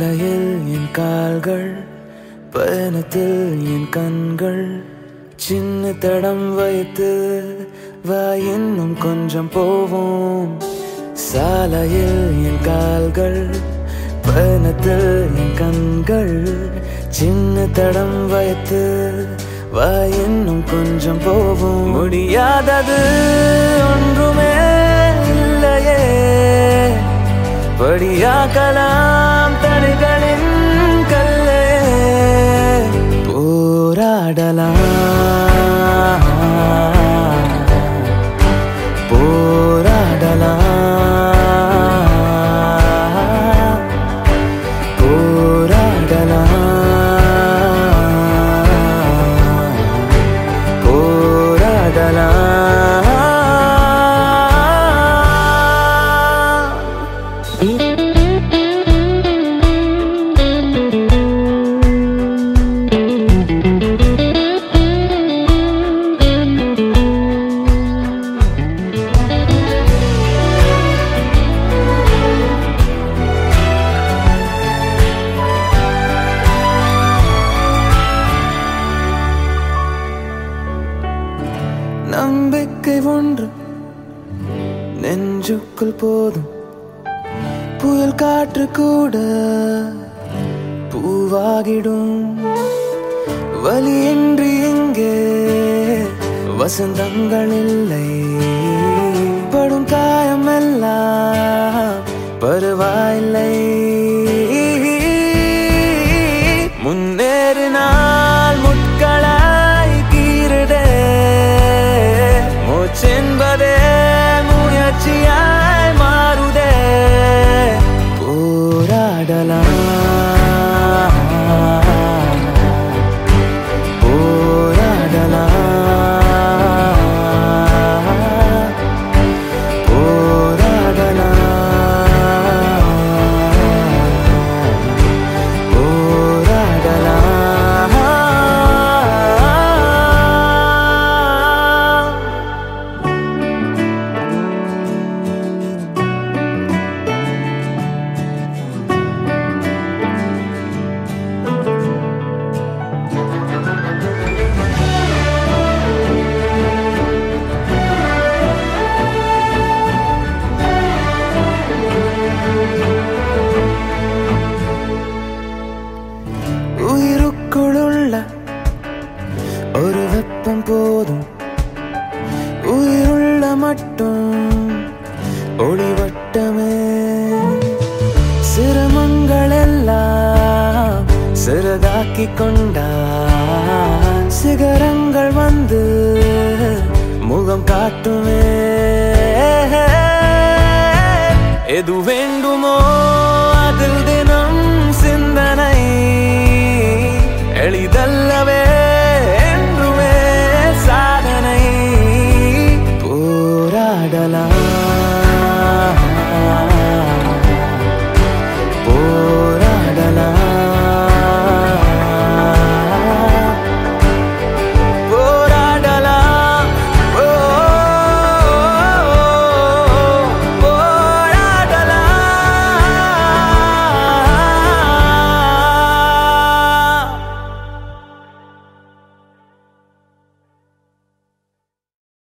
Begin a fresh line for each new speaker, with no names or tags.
சாலையில் என் கால்கள் பயணத்தில் என் கண்கள் சின்ன தடம் வைத்து வா இன்னும் கொஞ்சம் போவோம் சாலையில் என் கால்கள் பயணத்தில் என் கண்கள் சின்ன தடம் வைத்து வா இன்னும் கொஞ்சம் போவோம் முடியாதது ஒன்றுமே இல்லையே படியாக்கலாம் தடைகளின் கல்லே போராடலாம் போராடலாம் போராடலாம் போராடலாம் நம்பிக்கை ஒன்று நெஞ்சுக்குள் போதும் புயல் காற்று கூட பூவாகிடும் வலியின்றி இங்கே வசந்தங்கள் இல்லை படும் காயம் எல்லாம் பரவாயில்லை முன்னேறினால் முட்களாய் கீரிடே மூச்சென்பதே முயற்சியாய் மாறுதே போராடலாம் போராடலாம் போராடலாம் போராடலாம் உயிருக்குள்ள ஒரு வெப்பம் போதும் உயிருள்ள மட்டும் ஒளிவட்டமே சிரமங்கள் எல்லாம் சிறகாக்கி கொண்டான் சிகரங்கள் வந்து முகம் காட்டுமே எது வேண்டுமோ